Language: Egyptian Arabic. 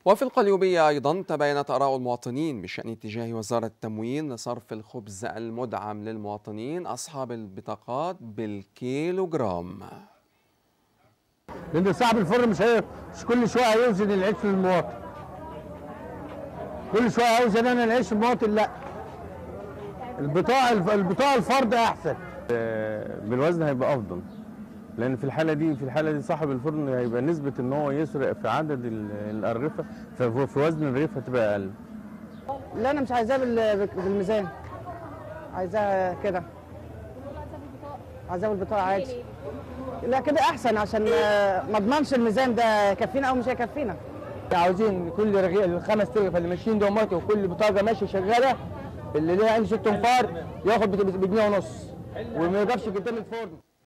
وفي القليوبية أيضا تباينت آراء المواطنين بشأن اتجاه وزارة التموين لصرف الخبز المدعم للمواطنين أصحاب البطاقات بالكيلوغرام لان صاحب الفرن مش هي مش كل شويه هيوزن العيش للمواطن كل شويه هيوزن انا العيش للمواطن لا البطاقه البطاقه الفرد احسن بالوزن هيبقى افضل لان في الحاله دي في الحاله دي صاحب الفرن هيبقى نسبه ان هو يسرق في عدد ال- الارغفه ففي وزن الرغيف هتبقى اقل لا انا مش عايزاه بال- بالميزان عايزاها كده عايزاه بالبطاقه عادي لا كده احسن عشان آه، ما اضمنش الميزان ده يكفينا او مش هيكفينا عاوزين كل رغيف الخمس ترغيف اللي ماشيين دومات وكل بطاقه ماشيه شغاله اللي ليها عنده ست انفار ياخد بجنيه ونص وما يقفش قدام الفرن